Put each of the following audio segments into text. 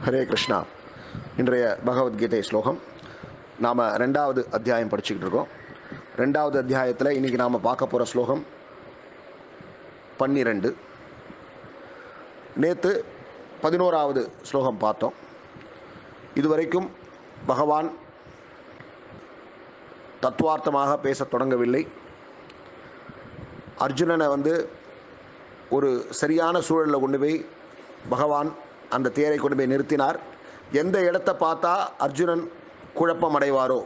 ஹரே கிருஷ்ணா இன்றைய பகவத்கீதை ஸ்லோகம் நாம் ரெண்டாவது அத்தியாயம் படிச்சுக்கிட்டு இருக்கோம் ரெண்டாவது அத்தியாயத்தில் இன்றைக்கி நாம் பார்க்க போகிற ஸ்லோகம் பன்னிரெண்டு நேற்று பதினோராவது ஸ்லோகம் பார்த்தோம் இதுவரைக்கும் பகவான் தத்துவார்த்தமாக பேசத் தொடங்கவில்லை அர்ஜுனனை வந்து ஒரு சரியான சூழலில் கொண்டு போய் பகவான் அந்த தேரை கொண்டு போய் நிறுத்தினார் எந்த இடத்த பார்த்தா அர்ஜுனன் குழப்பம் அடைவாரோ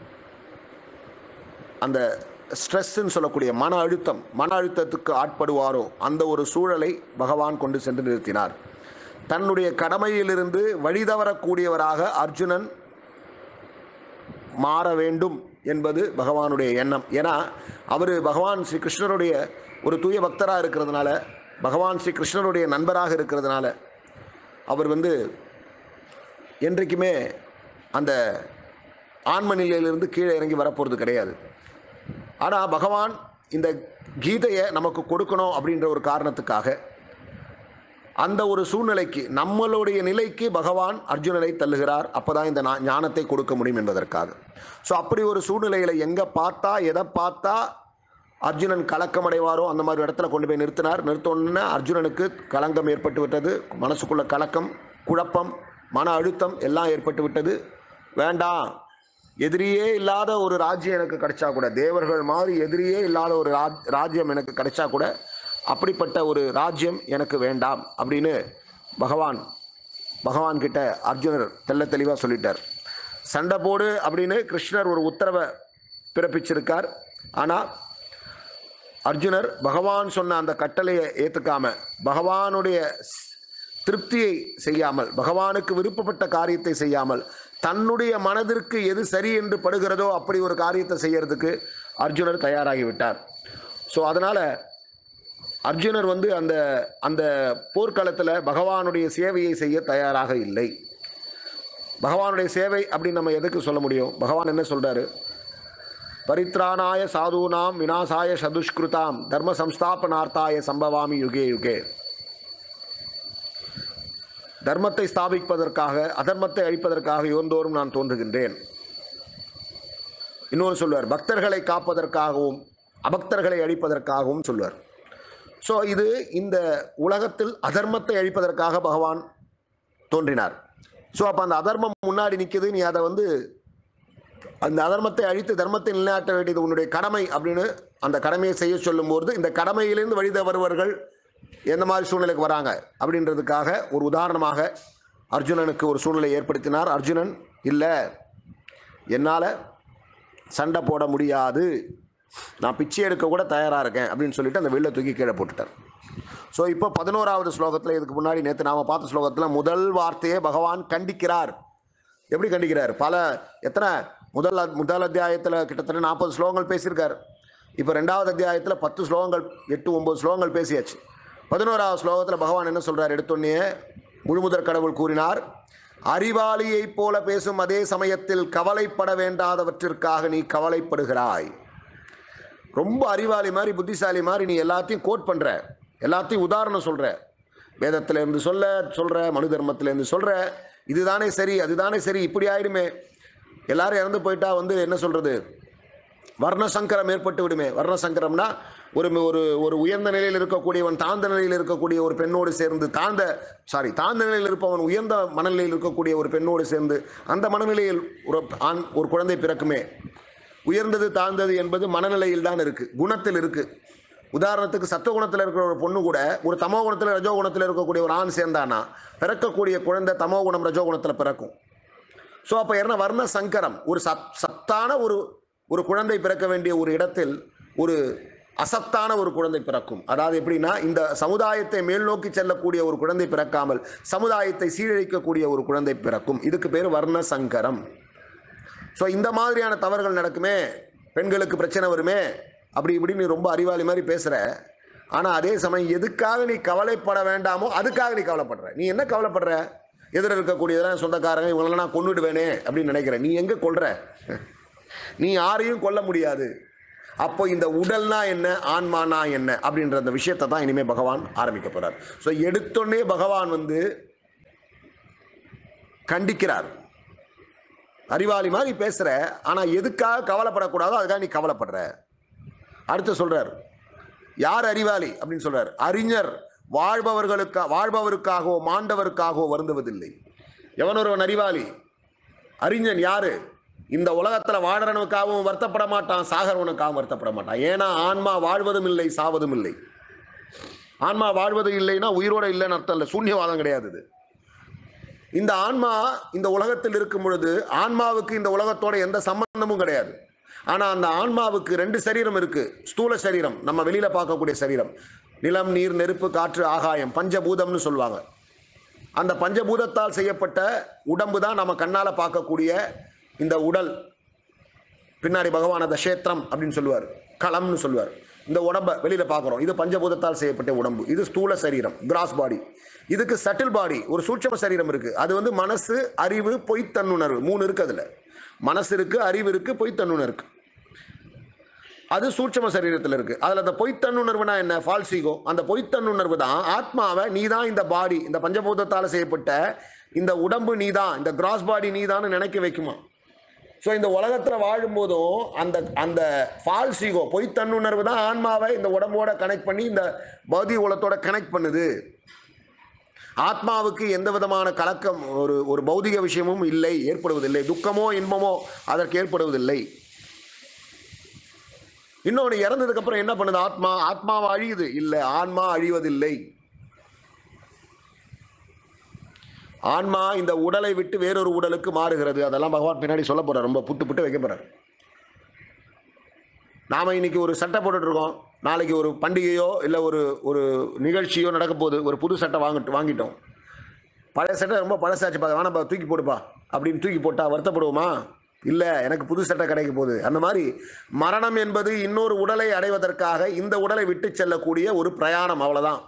அந்த ஸ்ட்ரெஸ்ன்னு சொல்லக்கூடிய மன அழுத்தம் மன அழுத்தத்துக்கு ஆட்படுவாரோ அந்த ஒரு சூழலை பகவான் கொண்டு சென்று நிறுத்தினார் தன்னுடைய கடமையிலிருந்து வழிதவரக்கூடியவராக அர்ஜுனன் மாற வேண்டும் என்பது பகவானுடைய எண்ணம் ஏன்னா அவர் பகவான் ஸ்ரீ கிருஷ்ணருடைய ஒரு தூய பக்தராக இருக்கிறதுனால பகவான் ஸ்ரீ கிருஷ்ணருடைய நண்பராக இருக்கிறதுனால அவர் வந்து என்றைக்குமே அந்த ஆன்ம நிலையிலிருந்து கீழே இறங்கி வரப்போகிறது கிடையாது ஆனால் பகவான் இந்த கீதையை நமக்கு கொடுக்கணும் அப்படின்ற ஒரு காரணத்துக்காக அந்த ஒரு சூழ்நிலைக்கு நம்மளுடைய நிலைக்கு பகவான் அர்ஜுனனை தள்ளுகிறார் அப்போ தான் இந்த ஞா- ஞானத்தை கொடுக்க முடியும் என்பதற்காக ஸோ அப்படி ஒரு சூழ்நிலையில் எங்கே பார்த்தா எதை பார்த்தா அர்ஜுனன் கலக்கம் அடைவாரோ அந்த மாதிரி இடத்துல கொண்டு போய் நிறுத்தினார் நிறுத்தோன்னே அர்ஜுனனுக்கு கலங்கம் ஏற்பட்டு விட்டது மனசுக்குள்ள கலக்கம் குழப்பம் மன அழுத்தம் எல்லாம் ஏற்பட்டு விட்டது வேண்டாம் எதிரியே இல்லாத ஒரு ராஜ்யம் எனக்கு கிடைச்சா கூட தேவர்கள் மாதிரி எதிரியே இல்லாத ஒரு ராஜ் ராஜ்யம் எனக்கு கிடைச்சா கூட அப்படிப்பட்ட ஒரு ராஜ்யம் எனக்கு வேண்டாம் அப்படின்னு பகவான் பகவான் கிட்ட அர்ஜுனர் தெள்ள தெளிவாக சொல்லிட்டார் சண்டை போடு அப்படின்னு கிருஷ்ணர் ஒரு உத்தரவை பிறப்பிச்சிருக்கார் ஆனால் அர்ஜுனர் பகவான் சொன்ன அந்த கட்டளையை ஏற்றுக்காம பகவானுடைய ஸ்- திருப்தியை செய்யாமல் பகவானுக்கு விருப்பப்பட்ட காரியத்தை செய்யாமல் தன்னுடைய மனதிற்கு எது சரி என்று படுகிறதோ அப்படி ஒரு காரியத்தை செய்யறதுக்கு அர்ஜுனர் தயாராகிவிட்டார் ஸோ அதனால் அர்ஜுனர் வந்து அந்த அந்த போர்க்களத்தில் பகவானுடைய சேவையை செய்ய தயாராக இல்லை பகவானுடைய சேவை அப்படின்னு நம்ம எதுக்கு சொல்ல முடியும் பகவான் என்ன சொல்றாரு பரித்ராணாய சாதுனாம் விநாசாய சதுஷ்கிருதாம் தர்ம சம்ஸ்தாபனார்த்தாய சம்பவாமி யுகே யுகே தர்மத்தை ஸ்தாபிப்பதற்காக அதர்மத்தை அழிப்பதற்காக யுகந்தோறும் நான் தோன்றுகின்றேன் இன்னொரு சொல்வார் பக்தர்களை காப்பதற்காகவும் அபக்தர்களை அழிப்பதற்காகவும் சொல்வார் ஸோ இது இந்த உலகத்தில் அதர்மத்தை அழிப்பதற்காக பகவான் தோன்றினார் ஸோ அப்போ அந்த அதர்மம் முன்னாடி நிற்குது நீ அதை வந்து அந்த அதர்மத்தை அழித்து தர்மத்தை நிலைநாட்ட வேண்டியது உன்னுடைய கடமை அப்படின்னு அந்த கடமையை செய்ய சொல்லும்போது இந்த கடமையிலிருந்து வழி தவறுவர்கள் எந்த மாதிரி சூழ்நிலைக்கு வராங்க அப்படின்றதுக்காக ஒரு உதாரணமாக அர்ஜுனனுக்கு ஒரு சூழ்நிலை ஏற்படுத்தினார் அர்ஜுனன் இல்லை என்னால் சண்டை போட முடியாது நான் பிச்சை எடுக்க கூட தயாராக இருக்கேன் அப்படின்னு சொல்லிட்டு அந்த வெளில தூக்கி கீழே போட்டுட்டார் ஸோ இப்போ பதினோராவது ஸ்லோகத்தில் இதுக்கு முன்னாடி நேற்று நாம் பார்த்த ஸ்லோகத்தில் முதல் வார்த்தையை பகவான் கண்டிக்கிறார் எப்படி கண்டிக்கிறார் பல எத்தனை முதல் அத்- முதல் அத்தியாயத்தில் கிட்டத்தட்ட நாற்பது ஸ்லோகங்கள் பேசியிருக்கார் இப்போ ரெண்டாவது அத்தியாயத்தில் பத்து ஸ்லோகங்கள் எட்டு ஒம்பது ஸ்லோகங்கள் பேசியாச்சு பதினோராவது ஸ்லோகத்தில் பகவான் என்ன சொல்கிறார் எடுத்தோன்னே முழுமுதற் கடவுள் கூறினார் அறிவாளியைப் போல பேசும் அதே சமயத்தில் கவலைப்பட வேண்டாதவற்றிற்காக நீ கவலைப்படுகிறாய் ரொம்ப அறிவாளி மாதிரி புத்திசாலி மாதிரி நீ எல்லாத்தையும் கோட் பண்ணுற எல்லாத்தையும் உதாரணம் சொல்கிற வேதத்துல இருந்து சொல்ல சொல்கிற மனு தர்மத்துல இருந்து சொல்கிற இதுதானே சரி அதுதானே சரி இப்படி ஆயிடுமே எல்லாரும் இறந்து போயிட்டா வந்து என்ன சொல்கிறது வர்ணசங்கரம் ஏற்பட்டு விடுமே வர்ணசங்கரம்னா ஒரு ஒரு ஒரு உயர்ந்த நிலையில் இருக்கக்கூடியவன் தாழ்ந்த நிலையில் இருக்கக்கூடிய ஒரு பெண்ணோடு சேர்ந்து தாழ்ந்த சாரி தாழ்ந்த நிலையில் இருப்பவன் உயர்ந்த மனநிலையில் இருக்கக்கூடிய ஒரு பெண்ணோடு சேர்ந்து அந்த மனநிலையில் ஒரு ஆண் ஒரு குழந்தை பிறக்குமே உயர்ந்தது தாழ்ந்தது என்பது மனநிலையில் தான் இருக்கு குணத்தில் இருக்கு உதாரணத்துக்கு சத்துவ குணத்தில் இருக்கிற ஒரு பொண்ணு கூட ஒரு தமோ குணத்தில் ரஜோ குணத்தில் இருக்கக்கூடிய ஒரு ஆண் சேர்ந்தானா பிறக்கக்கூடிய குழந்தை தமோ குணம் ரஜோ குணத்தில் பிறக்கும் ஸோ அப்போ என்ன வர்ண சங்கரம் ஒரு சத் சத்தான ஒரு ஒரு குழந்தை பிறக்க வேண்டிய ஒரு இடத்தில் ஒரு அசத்தான ஒரு குழந்தை பிறக்கும் அதாவது எப்படின்னா இந்த சமுதாயத்தை மேல் நோக்கி செல்லக்கூடிய ஒரு குழந்தை பிறக்காமல் சமுதாயத்தை சீரழிக்கக்கூடிய ஒரு குழந்தை பிறக்கும் இதுக்கு பேர் வர்ண சங்கரம் ஸோ இந்த மாதிரியான தவறுகள் நடக்குமே பெண்களுக்கு பிரச்சனை வருமே அப்படி இப்படி நீ ரொம்ப அறிவாளி மாதிரி பேசுகிற ஆனால் அதே சமயம் எதுக்காக நீ கவலைப்பட வேண்டாமோ அதுக்காக நீ கவலைப்படுற நீ என்ன கவலைப்படுற எதிர இருக்கக்கூடியதெல்லாம் சொந்தக்காரங்க இவங்களெல்லாம் நான் கொன்னுடுவேனே அப்படின்னு நினைக்கிற நீ எங்கே கொல்ற நீ யாரையும் கொல்ல முடியாது அப்போ இந்த உடல்னா என்ன ஆன்மானா என்ன அப்படின்ற அந்த விஷயத்தை தான் இனிமேல் பகவான் ஆரம்பிக்க போறார் ஸோ எடுத்தோடனே பகவான் வந்து கண்டிக்கிறார் அறிவாளி மாதிரி பேசுற ஆனா எதுக்காக கவலைப்படக்கூடாதோ அதுக்காக நீ கவலைப்படுற அடுத்து சொல்றார் யார் அறிவாளி அப்படின்னு சொல்றார் அறிஞர் வாழ்பவர்களுக்கா வாழ்பவருக்காகவோ மாண்டவருக்காகவோ வருந்துவதில்லை எவன் ஒருவன் அறிவாளி அறிஞன் யாரு இந்த உலகத்துல வாழறவனுக்காகவும் வருத்தப்பட மாட்டான் சாகரவனுக்காகவும் வருத்தப்பட மாட்டான் ஏன்னா ஆன்மா வாழ்வதும் இல்லை சாவதும் இல்லை ஆன்மா வாழ்வது இல்லைன்னா உயிரோட இல்லைன்னு அர்த்தம் இல்லை சூன்யவாதம் கிடையாது இது இந்த ஆன்மா இந்த உலகத்தில் இருக்கும் பொழுது ஆன்மாவுக்கு இந்த உலகத்தோட எந்த சம்பந்தமும் கிடையாது ஆனா அந்த ஆன்மாவுக்கு ரெண்டு சரீரம் இருக்கு ஸ்தூல சரீரம் நம்ம வெளியில பார்க்கக்கூடிய சரீரம் நிலம் நீர் நெருப்பு காற்று ஆகாயம் பஞ்சபூதம்னு சொல்லுவாங்க அந்த பஞ்சபூதத்தால் செய்யப்பட்ட உடம்பு தான் நம்ம கண்ணால பார்க்கக்கூடிய இந்த உடல் பின்னாடி பகவான் அந்த கஷேத்திரம் அப்படின்னு சொல்லுவார் களம்னு சொல்லுவார் இந்த உடம்பை வெளியில பார்க்குறோம் இது பஞ்சபூதத்தால் செய்யப்பட்ட உடம்பு இது ஸ்தூல சரீரம் கிராஸ் பாடி இதுக்கு சட்டில் பாடி ஒரு சூட்சம சரீரம் இருக்கு அது வந்து மனசு அறிவு பொய்த்தன்னுணர்வு மூணு இருக்கு அதுல மனசு இருக்கு அறிவு இருக்கு பொய்த்தன்னுணர்வு இருக்கு அது சூட்சம சரீரத்தில் இருக்கு அதுல அந்த பொய்த்தன்னுணர்வுனா என்ன ஃபால்சிகோ அந்த பொய்த்தன்னுணர்வு தான் ஆத்மாவை நீ தான் இந்த பாடி இந்த பஞ்சபூதத்தால் செய்யப்பட்ட இந்த உடம்பு நீ தான் இந்த கிராஸ் பாடி நீ தான் நினைக்க வைக்குமா ஸோ இந்த உலகத்தில் வாழும்போதும் அந்த அந்த ஃபால்ஸ் ஈகோ பொய் தன்னுணர்வு தான் ஆன்மாவை இந்த உடம்போட கனெக்ட் பண்ணி இந்த பௌதிக உலகத்தோட கனெக்ட் பண்ணுது ஆத்மாவுக்கு எந்த விதமான கலக்கம் ஒரு ஒரு பௌதிக விஷயமும் இல்லை ஏற்படுவதில்லை துக்கமோ இன்பமோ அதற்கு ஏற்படுவதில்லை இன்னொன்று இறந்ததுக்கு அப்புறம் என்ன பண்ணுது ஆத்மா ஆத்மாவை அழியுது இல்லை ஆன்மா அழிவதில்லை ஆன்மா இந்த உடலை விட்டு வேறொரு உடலுக்கு மாறுகிறது அதெல்லாம் பகவான் பின்னாடி சொல்ல போறார் ரொம்ப புட்டு புட்டு வைக்க போறார் நாம இன்னைக்கு ஒரு சட்டை போட்டுட்டு இருக்கோம் நாளைக்கு ஒரு பண்டிகையோ இல்லை ஒரு ஒரு நிகழ்ச்சியோ நடக்க போகுது ஒரு புது சட்டை வாங்கிட்டு வாங்கிட்டோம் பழைய சட்டை ரொம்ப பழசாச்சு பா வேணாப்பா தூக்கி போடுப்பா அப்படின்னு தூக்கி போட்டா வருத்தப்படுவோமா இல்லை எனக்கு புது சட்டை கிடைக்க போகுது அந்த மாதிரி மரணம் என்பது இன்னொரு உடலை அடைவதற்காக இந்த உடலை விட்டு செல்லக்கூடிய ஒரு பிரயாணம் அவ்வளவுதான்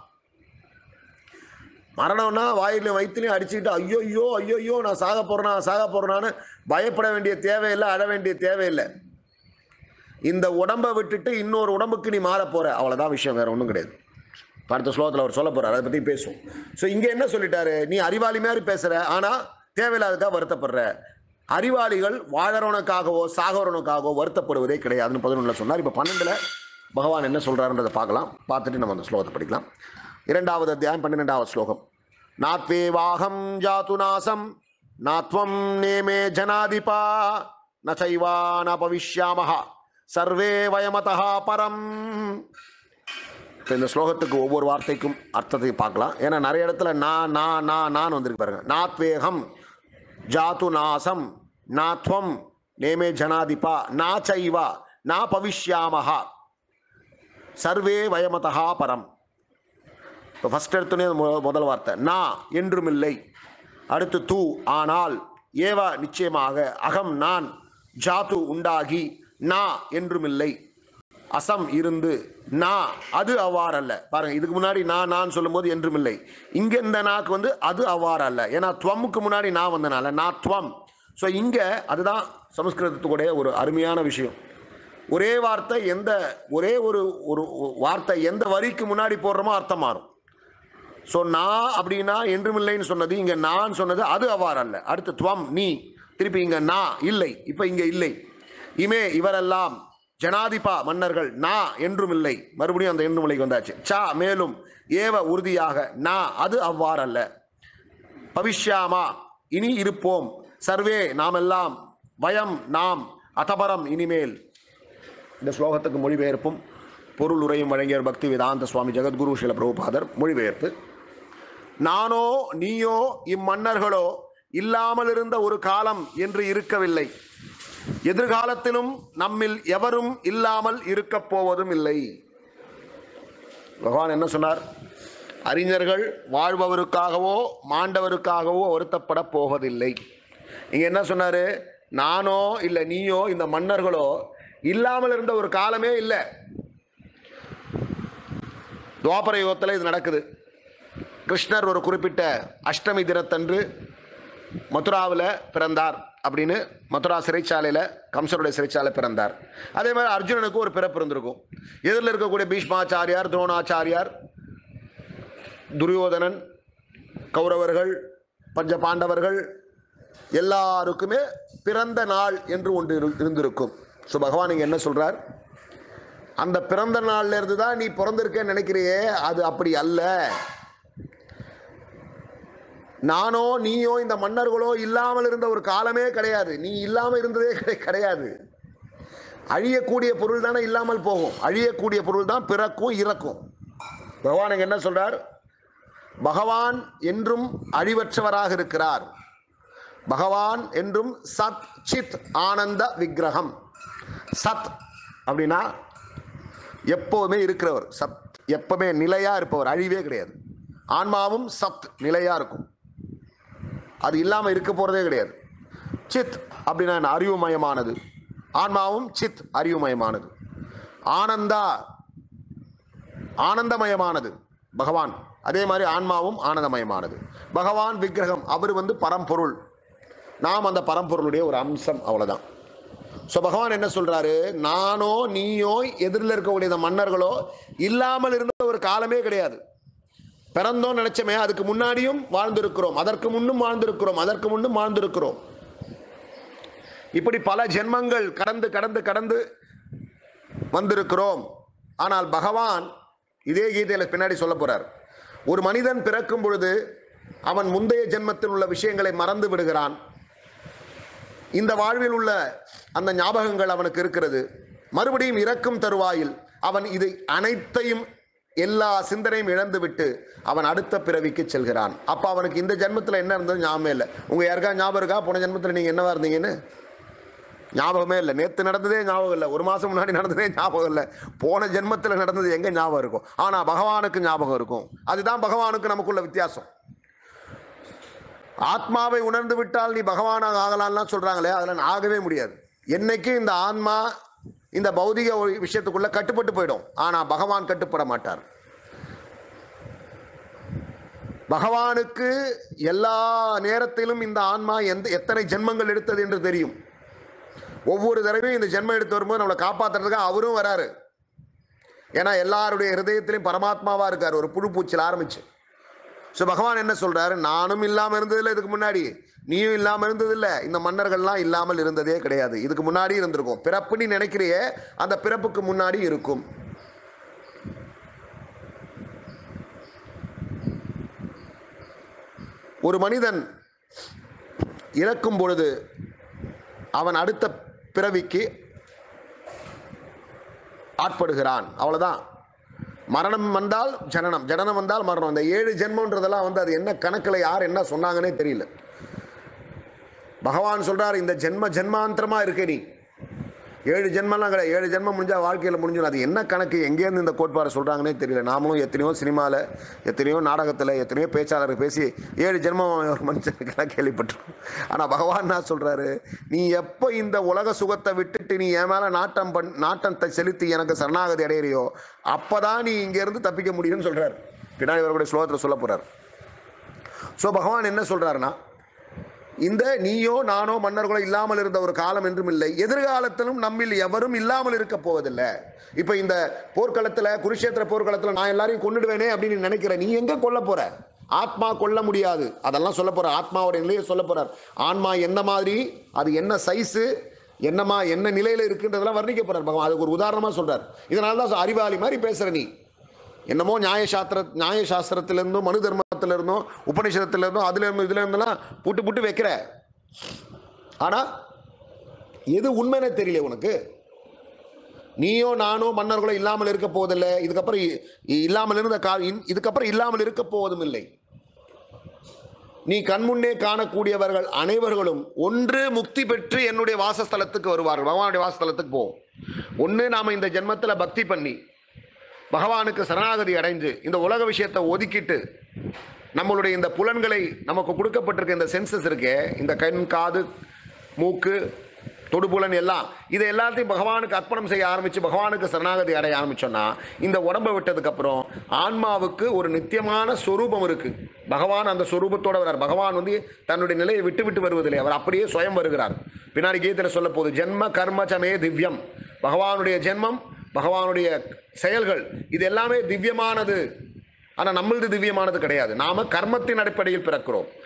மரணம்னா வாயிலையும் வயிற்றுலையும் அடிச்சுக்கிட்டு ஐயோ ஐயோ ஐயோ ஐயோ நான் சாக போறேனா சாக போறேனான்னு பயப்பட வேண்டிய தேவையில்லை அழ வேண்டிய தேவையில்லை இந்த உடம்பை விட்டுட்டு இன்னொரு உடம்புக்கு நீ மாற போற அவ்வளவுதான் விஷயம் வேற ஒன்றும் கிடையாது இப்ப அடுத்த ஸ்லோகத்தில் அவர் சொல்ல போறார் அதை பத்தி பேசுவோம் ஸோ இங்க என்ன சொல்லிட்டாரு நீ அறிவாளி மாதிரி பேசுற ஆனா தேவையில்லாததுக்காக வருத்தப்படுற அறிவாளிகள் வாழறவனுக்காகவோ சாகறவனுக்காகவோ வருத்தப்படுவதே கிடையாதுன்னு பதினொன்றில் சொன்னார் இப்போ பன்னெண்டுல பகவான் என்ன சொல்றாருன்றதை பார்க்கலாம் பார்த்துட்டு நம்ம அந்த ஸ்லோகத்தை படிக்கலாம் இரண்டாவது அத்தியாயம் பன்னிரெண்டாவது ஸ்லோகம் நாத்வேவாகம் ஜாத்து நாசம் நாத்வம் நேமே ஜனாதிபா ந சைவா ந பவிஷ்யாமஹ சர்வே வயமதா பரம் இப்போ இந்த ஸ்லோகத்துக்கு ஒவ்வொரு வார்த்தைக்கும் அர்த்தத்தை பார்க்கலாம் ஏன்னா நிறைய இடத்துல நான் நான் நான் நான் வந்திருக்கு பாருங்க நாத்வேகம் ஜாத்து நாசம் நாத்வம் நேமே ஜனாதிபா நா சைவா நா பவிஷ்யாமஹா சர்வே வயமதா பரம் இப்போ ஃபஸ்ட் எடுத்தோன்னே மு- முதல் வார்த்தை நான் என்றுமில்லை அடுத்து தூ ஆனால் ஏவா நிச்சயமாக அகம் நான் ஜாத்து உண்டாகி நா என்றுமில்லை அசம் இருந்து நா அது அவ்வாறல்ல பாருங்க இதுக்கு முன்னாடி நான் நான் சொல்லும்போது என்றுமில்லை இங்க இந்த நாக்கு வந்து அது அவ்வாறல்ல ஏன்னா துவமுக்கு முன்னாடி நான் வந்தனால நான் துவம் ஸோ இங்க அதுதான் சமஸ்கிருதத்துக்குடைய ஒரு அருமையான விஷயம் ஒரே வார்த்தை எந்த ஒரே ஒரு ஒரு வார்த்தை எந்த வரிக்கு முன்னாடி போடுறோமோ அர்த்தம் மாறும் ஸோ நான் அப்படின்னா என்றுமில்லைன்னு சொன்னது இங்க நான் சொன்னது அது அவ்வாறு அல்ல அடுத்து துவம் நீ திருப்பி இங்க நான் இல்லை இப்போ இங்க இல்லை இமே இவரெல்லாம் ஜனாதிபா மன்னர்கள் நா என்றும் இல்லை மறுபடியும் அந்த என்றுமில்லைக்கு வந்தாச்சு சா மேலும் ஏவ உறுதியாக நா அது அவ்வாறு அல்ல பவிஷ்யாமா இனி இருப்போம் சர்வே நாமெல்லாம் வயம் நாம் அதபரம் இனிமேல் இந்த ஸ்லோகத்துக்கு மொழிபெயர்ப்பும் பொருள் உரையும் வழங்கியவர் பக்தி வேதாந்த சுவாமி ஜெகத்குரு சில பிரபுபாதர் மொழிபெயர்ப்பு நானோ நீயோ இம்மன்னர்களோ இல்லாமல் இருந்த ஒரு காலம் என்று இருக்கவில்லை எதிர்காலத்திலும் நம்மில் எவரும் இல்லாமல் இருக்கப் போவதும் இல்லை பகவான் என்ன சொன்னார் அறிஞர்கள் வாழ்பவருக்காகவோ மாண்டவருக்காகவோ வருத்தப்பட போவதில்லை இங்க என்ன சொன்னாரு நானோ இல்லை நீயோ இந்த மன்னர்களோ இல்லாமல் இருந்த ஒரு காலமே இல்லை துவாபர யுகத்தில் இது நடக்குது கிருஷ்ணர் ஒரு குறிப்பிட்ட அஷ்டமி தினத்தன்று மதுராவில் பிறந்தார் அப்படின்னு மதுரா சிறைச்சாலையில் கம்சருடைய சிறைச்சாலை பிறந்தார் அதே மாதிரி அர்ஜுனனுக்கு ஒரு பிறப்பு இருந்திருக்கும் எதிரில் இருக்கக்கூடிய பீஷ்மாச்சாரியார் துரோணாச்சாரியார் துரியோதனன் கௌரவர்கள் பஞ்ச பாண்டவர்கள் எல்லாருக்குமே பிறந்த நாள் என்று ஒன்று இரு- இருந்திருக்கும் ஸோ பகவான் இங்க என்ன சொல்றார் அந்த பிறந்த நாள்ல இருந்து தான் நீ பிறந்திருக்கேன்னு நினைக்கிறியே அது அப்படி அல்ல நானோ நீயோ இந்த மன்னர்களோ இல்லாமல் இருந்த ஒரு காலமே கிடையாது நீ இல்லாமல் இருந்ததே கிடை- கிடையாது அழியக்கூடிய பொருள் தானே இல்லாமல் போகும் அழியக்கூடிய பொருள் தான் பிறக்கும் இறக்கும் பகவான் இங்க என்ன சொல்றார் பகவான் என்றும் அழிவற்றவராக இருக்கிறார் பகவான் என்றும் சத் சித் ஆனந்த விக்கிரகம் சத் அப்படின்னா எப்போதுமே இருக்கிறவர் சத் எப்பவுமே நிலையா இருப்பவர் அழிவே கிடையாது ஆன்மாவும் சத் நிலையா இருக்கும் அது இல்லாம இருக்க போறதே கிடையாது சித் அப்படின்னா என்ன? அறிவுமயமானது ஆன்மாவும் சித் அறிவுமயமானது ஆனந்தா ஆனந்தமயமானது பகவான் அதே மாதிரி ஆன்மாவும் ஆனந்தமயமானது பகவான் விக்கிரகம் அவர் வந்து பரம்பொருள் நாம் அந்த பரம்பொருளுடைய ஒரு அம்சம் அவ்வளவுதான் ஸோ பகவான் என்ன சொல்றாரு நானோ நீயோ எதிரில் இருக்கக்கூடிய இந்த மன்னர்களோ இல்லாமல் இருந்த ஒரு காலமே கிடையாது பிறந்தோம் நினைச்சமே அதுக்கு முன்னாடியும் வாழ்ந்திருக்கிறோம் அதற்கு முன்னும் வாழ்ந்திருக்கிறோம் அதற்கு முன்னும் வாழ்ந்திருக்கிறோம் இப்படி பல ஜென்மங்கள் கடந்து கடந்து கடந்து வந்திருக்கிறோம் ஆனால் பகவான் இதே கீதையில பின்னாடி சொல்ல போறார் ஒரு மனிதன் பிறக்கும் பொழுது அவன் முந்தைய ஜென்மத்தில் உள்ள விஷயங்களை மறந்து விடுகிறான் இந்த வாழ்வில் உள்ள அந்த ஞாபகங்கள் அவனுக்கு இருக்கிறது மறுபடியும் இறக்கும் தருவாயில் அவன் இது அனைத்தையும் எல்லா சிந்தனையும் இழந்துவிட்டு அவன் அடுத்த பிறவிக்கு செல்கிறான் அப்ப அவனுக்கு இந்த ஜென்மத்தில் என்ன இருந்தது ஞாபகம் இல்லை உங்க யாருக்கா ஞாபகம் இருக்கா போன ஜென்மத்தில் நீங்க என்னவா இருந்தீங்கன்னு ஞாபகமே இல்லை நேற்று நடந்ததே ஞாபகம் இல்லை ஒரு மாதம் முன்னாடி நடந்ததே ஞாபகம் இல்லை போன ஜென்மத்தில் நடந்தது எங்கே ஞாபகம் இருக்கும் ஆனால் பகவானுக்கு ஞாபகம் இருக்கும் அதுதான் பகவானுக்கு நமக்குள்ள வித்தியாசம் ஆத்மாவை உணர்ந்து விட்டால் நீ பகவானாக ஆகலாம்லாம் சொல்கிறாங்களே அதில் ஆகவே முடியாது என்னைக்கும் இந்த ஆன்மா இந்த பௌதிக ஒ- விஷயத்துக்குள்ள கட்டுப்பட்டு போயிடும் ஆனால் பகவான் கட்டுப்பட மாட்டார் பகவானுக்கு எல்லா நேரத்திலும் இந்த ஆன்மா எந்த எத்தனை ஜென்மங்கள் எடுத்தது என்று தெரியும் ஒவ்வொரு தடவையும் இந்த ஜென்மம் எடுத்து வரும்போது நம்மளை காப்பாத்துறதுக்கு அவரும் வராரு ஏன்னா எல்லாருடைய ஹிருதயத்திலையும் பரமாத்மாவா இருக்கார் ஒரு புழு பூச்சில் ஆரம்பிச்சு ஸோ பகவான் என்ன சொல்றாரு நானும் இல்லாமல் இருந்ததில்லை இதுக்கு முன்னாடி நீயும் இல்லாமல் இருந்ததில்லை இந்த மன்னர்கள்லாம் இல்லாமல் இருந்ததே கிடையாது இதுக்கு முன்னாடி இருந்திருக்கும் பிறப்பு நீ நினைக்கிறியே அந்த பிறப்புக்கு முன்னாடி இருக்கும் ஒரு மனிதன் இறக்கும் பொழுது அவன் அடுத்த பிறவிக்கு ஆட்படுகிறான் அவ்வளவுதான் மரணம் வந்தால் ஜனனம் ஜனனம் வந்தால் மரணம் இந்த ஏழு ஜென்மன்றதெல்லாம் வந்து அது என்ன கணக்கில் யார் என்ன சொன்னாங்கன்னே தெரியல பகவான் சொல்றார் இந்த ஜென்ம ஜென்மாந்திரமா இருக்க நீ ஏழு ஜென்மம்லாம் கிடையாது ஏழு ஜென்மம் முடிஞ்சா வாழ்க்கையில் முடிஞ்சிடும் அது என்ன கணக்கு எங்கேருந்து இந்த கோட்பாடு சொல்கிறாங்கன்னே தெரியல நாமளும் எத்தனையோ சினிமாவில் எத்தனையோ நாடகத்தில் எத்தனையோ பேச்சாளர் பேசி ஏழு ஜென்மம் ஒரு மனுஷனுக்கெல்லாம் கேள்விப்பட்டிருக்கோம் ஆனால் பகவான் என்ன சொல்கிறாரு நீ எப்போ இந்த உலக சுகத்தை விட்டுட்டு நீ என் மேலே நாட்டம் பண் நாட்டத்தை செலுத்தி எனக்கு சரணாகதி அடையிறியோ அப்போ தான் நீ இங்கேருந்து தப்பிக்க முடியும்னு சொல்கிறார் பின்னாடி வரக்கூடிய ஸ்லோகத்தில் சொல்ல போகிறார் ஸோ பகவான் என்ன சொல்கிறாருன்னா இந்த நீயோ நானோ மன்னர்களோ இல்லாமல் இருந்த ஒரு காலம் என்றும் இல்லை எதிர்காலத்திலும் நம்மில் எவரும் இல்லாமல் இருக்க போவதில்லை இப்போ இந்த போர்க்களத்தில் குருஷேத்திர போர்க்களத்தில் நான் எல்லாரையும் கொன்னுடுவேனே அப்படின்னு நீ நினைக்கிற நீ எங்க கொல்ல போற ஆத்மா கொல்ல முடியாது அதெல்லாம் சொல்ல போற ஆத்மாவோட நிலையை சொல்ல போறார் ஆன்மா எந்த மாதிரி அது என்ன சைஸு என்னமா என்ன நிலையில இருக்குன்றதெல்லாம் வர்ணிக்க போறார் பகவான் அதுக்கு ஒரு உதாரணமா சொல்றார் இதனால தான் அறிவாளி மாதிரி பேசுற நீ என்னமோ நியாயசாஸ்திர நியாயசாஸ்திரத்திலிருந்தும் மனு தர்மத்திலிருந்தும் உபனிஷத்திலிருந்தும் அதுல இருந்து இதுல இருந்தெல்லாம் புட்டு புட்டு வைக்கிற ஆனா எது உண்மைன்னு தெரியல உனக்கு நீயோ நானோ மன்னர்களோ இல்லாமல் இருக்க போவதில்லை இதுக்கப்புறம் இ- இல்லாமல் இருந்த கா இன்- இதுக்கப்புறம் இல்லாமல் இருக்க போவதும் இல்லை நீ கண்முன்னே காணக்கூடியவர்கள் அனைவர்களும் ஒன்று முக்தி பெற்று என்னுடைய வாசஸ்தலத்துக்கு வருவார்கள் பகவானுடைய வாசஸ்தலத்துக்கு போவோம் ஒன்று நாம இந்த ஜென்மத்தில் பக்தி பண்ணி பகவானுக்கு சரணாகதி அடைஞ்சு இந்த உலக விஷயத்தை ஒதுக்கிட்டு நம்மளுடைய இந்த புலன்களை நமக்கு கொடுக்கப்பட்டிருக்க இந்த சென்சஸ் இருக்கே இந்த கண் காது மூக்கு தொடுபுலன் எல்லாம் இதை எல்லாத்தையும் பகவானுக்கு அர்ப்பணம் செய்ய ஆரம்பிச்சு பகவானுக்கு சரணாகதி அடைய ஆரம்பிச்சோம்னா இந்த உடம்பை விட்டதுக்கு அப்புறம் ஆன்மாவுக்கு ஒரு நித்தியமான சொரூபம் இருக்கு பகவான் அந்த சொரூபத்தோட வர்றார் பகவான் வந்து தன்னுடைய நிலையை விட்டு விட்டு வருவதில்லை அவர் அப்படியே சுயம் வருகிறார் பின்னாடி கீதையில சொல்ல போகுது ஜென்ம கர்ம சமே திவ்யம் பகவானுடைய ஜென்மம் பகவானுடைய செயல்கள் இது எல்லாமே திவ்யமானது ஆனால் நம்மளது திவ்யமானது கிடையாது நாம கர்மத்தின் அடிப்படையில் பிறக்கிறோம்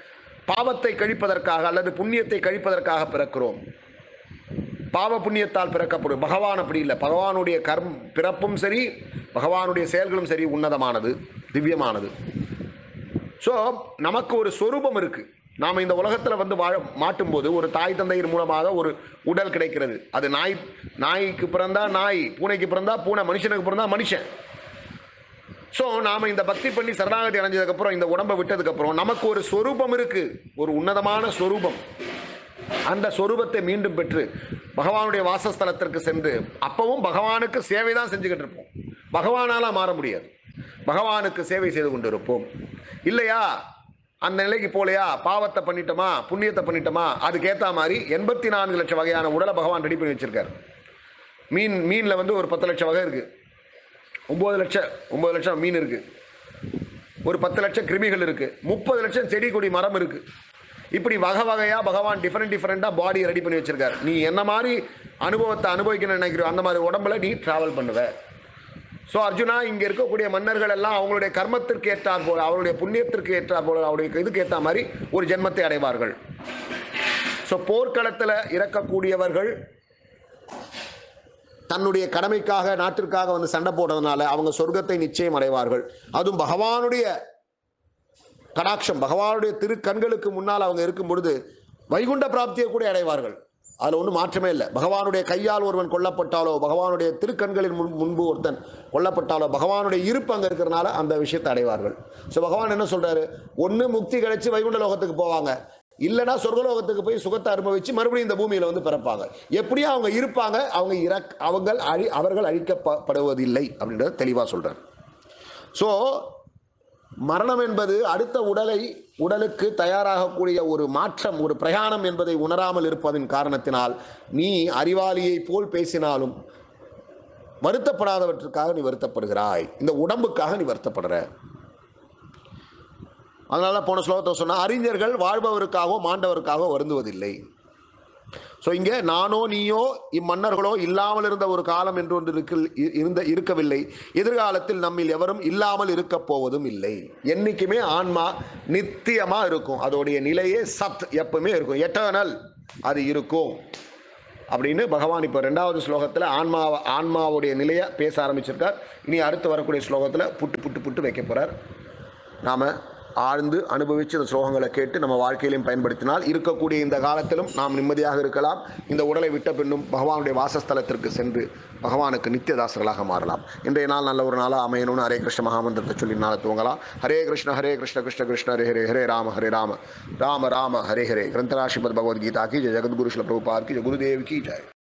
பாவத்தை கழிப்பதற்காக அல்லது புண்ணியத்தை கழிப்பதற்காக பிறக்கிறோம் பாவ புண்ணியத்தால் பிறக்கப்படும் பகவான் அப்படி இல்லை பகவானுடைய கர்ம் பிறப்பும் சரி பகவானுடைய செயல்களும் சரி உன்னதமானது திவ்யமானது ஸோ நமக்கு ஒரு சொரூபம் இருக்கு நாம் இந்த உலகத்தில் வந்து வாழ மாட்டும்போது ஒரு தாய் தந்தையின் மூலமாக ஒரு உடல் கிடைக்கிறது அது நாய் நாய்க்கு பிறந்தா நாய் பூனைக்கு பிறந்தா பூனை மனுஷனுக்கு பிறந்தா மனுஷன் ஸோ நாம் இந்த பக்தி பண்ணி சரணாகதி அடைஞ்சதுக்கப்புறம் இந்த உடம்பை விட்டதுக்கப்புறம் நமக்கு ஒரு சொரூபம் இருக்கு ஒரு உன்னதமான சொரூபம் அந்த சொரூபத்தை மீண்டும் பெற்று பகவானுடைய வாசஸ்தலத்திற்கு சென்று அப்பவும் பகவானுக்கு சேவை தான் செஞ்சுக்கிட்டு இருப்போம் பகவானால மாற முடியாது பகவானுக்கு சேவை செய்து கொண்டிருப்போம் இல்லையா அந்த நிலைக்கு போலையா பாவத்தை பண்ணிட்டோமா புண்ணியத்தை பண்ணிட்டோமா அதுக்கேற்ற மாதிரி எண்பத்தி நான்கு லட்சம் வகையான உடலை பகவான் ரெடி பண்ணி வச்சிருக்காரு மீன் மீனில் வந்து ஒரு பத்து லட்சம் வகை இருக்குது ஒம்பது லட்சம் ஒம்பது லட்சம் மீன் இருக்குது ஒரு பத்து லட்சம் கிருமிகள் இருக்குது முப்பது லட்சம் செடி கொடி மரம் இருக்குது இப்படி வகை வகையாக பகவான் டிஃப்ரெண்ட் டிஃப்ரெண்ட்டாக பாடியை ரெடி பண்ணி வச்சிருக்காரு நீ என்ன மாதிரி அனுபவத்தை அனுபவிக்கணும்னு நினைக்கிறியோ அந்த மாதிரி உடம்புல நீ ட்ராவல் பண்ணுவ ஸோ அர்ஜுனா இங்கே இருக்கக்கூடிய மன்னர்கள் எல்லாம் அவங்களுடைய கர்மத்திற்கு ஏற்றார் போல அவருடைய புண்ணியத்திற்கு ஏற்றார் போல அவருடைய இதுக்கு ஏற்ற மாதிரி ஒரு ஜென்மத்தை அடைவார்கள் ஸோ போர்க்களத்தில் இறக்கக்கூடியவர்கள் தன்னுடைய கடமைக்காக நாட்டிற்காக வந்து சண்டை போடுறதுனால அவங்க சொர்க்கத்தை நிச்சயம் அடைவார்கள் அதுவும் பகவானுடைய கடாட்சம் பகவானுடைய திருக்கண்களுக்கு முன்னால் அவங்க இருக்கும் பொழுது வைகுண்ட பிராப்தியை கூட அடைவார்கள் அதில் ஒன்றும் மாற்றமே இல்லை பகவானுடைய கையால் ஒருவன் கொல்லப்பட்டாலோ பகவானுடைய திருக்கண்களின் முன் முன்பு ஒருத்தன் கொல்லப்பட்டாலோ பகவானுடைய இருப்பு அங்கே இருக்கிறனால அந்த விஷயத்தை அடைவார்கள் ஸோ பகவான் என்ன சொல்றாரு ஒன்று முக்தி கிடைச்சி வைகுண்ட லோகத்துக்கு போவாங்க இல்லைனா சொர்க்கலோகத்துக்கு போய் சுகத்தை அனுபவிச்சு மறுபடியும் இந்த பூமியில் வந்து பிறப்பாங்க எப்படியும் அவங்க இருப்பாங்க அவங்க இறக் அவங்க அழி அவர்கள் அழிக்கப்படுவதில்லை அப்படின்றத தெளிவாக சொல்றார் ஸோ மரணம் என்பது அடுத்த உடலை உடலுக்கு தயாராகக்கூடிய ஒரு மாற்றம் ஒரு பிரயாணம் என்பதை உணராமல் இருப்பதின் காரணத்தினால் நீ அறிவாளியைப் போல் பேசினாலும் வருத்தப்படாதவற்றுக்காக நீ வருத்தப்படுகிறாய் இந்த உடம்புக்காக நீ வருத்தப்படுற அதனால போன ஸ்லோகத்தை சொன்னா அறிஞர்கள் வாழ்பவருக்காகவோ மாண்டவருக்காகவோ வருந்துவதில்லை ஸோ இங்கே நானோ நீயோ இம்மன்னர்களோ இல்லாமல் இருந்த ஒரு காலம் என்று ஒன்று இருக்கு இருந்த இருக்கவில்லை எதிர்காலத்தில் நம்மில் எவரும் இல்லாமல் இருக்க போவதும் இல்லை என்னைக்குமே ஆன்மா நித்தியமா இருக்கும் அதோடைய நிலையே சத் எப்பவுமே இருக்கும் எட்டர்னல் அது இருக்கும் அப்படின்னு பகவான் இப்போ ரெண்டாவது ஸ்லோகத்தில் ஆன்மா ஆன்மாவுடைய நிலையை பேச ஆரம்பிச்சிருக்கார் இனி அடுத்து வரக்கூடிய ஸ்லோகத்தில் புட்டு புட்டு புட்டு வைக்க போகிறார் நாம் ஆழ்ந்து அனுபவித்து இந்த ஸ்லோகங்களை கேட்டு நம்ம வாழ்க்கையிலையும் பயன்படுத்தினால் இருக்கக்கூடிய இந்த காலத்திலும் நாம் நிம்மதியாக இருக்கலாம் இந்த உடலை விட்ட பின்னும் பகவானுடைய வாசஸ்தலத்திற்கு சென்று பகவானுக்கு நித்தியதாசர்களாக மாறலாம் இன்றைய நாள் நல்ல ஒரு நாளாக அமையணும்னு ஹரே கிருஷ்ண மகாமந்திரத்தை சொல்லி நாளை துவங்கலாம் ஹரே கிருஷ்ண ஹரே கிருஷ்ண கிருஷ்ண கிருஷ்ண ஹரே ஹரே ஹரே ராம ஹரே ராம ராம ராம ஹரே ஹரே கிரந்தராசிமத் பகவத்கீதா கி ஜெய ஜெகத்குரு ஸ்ல பிரபுபாத் கி ஜெய குருதேவ் கி ஜெய்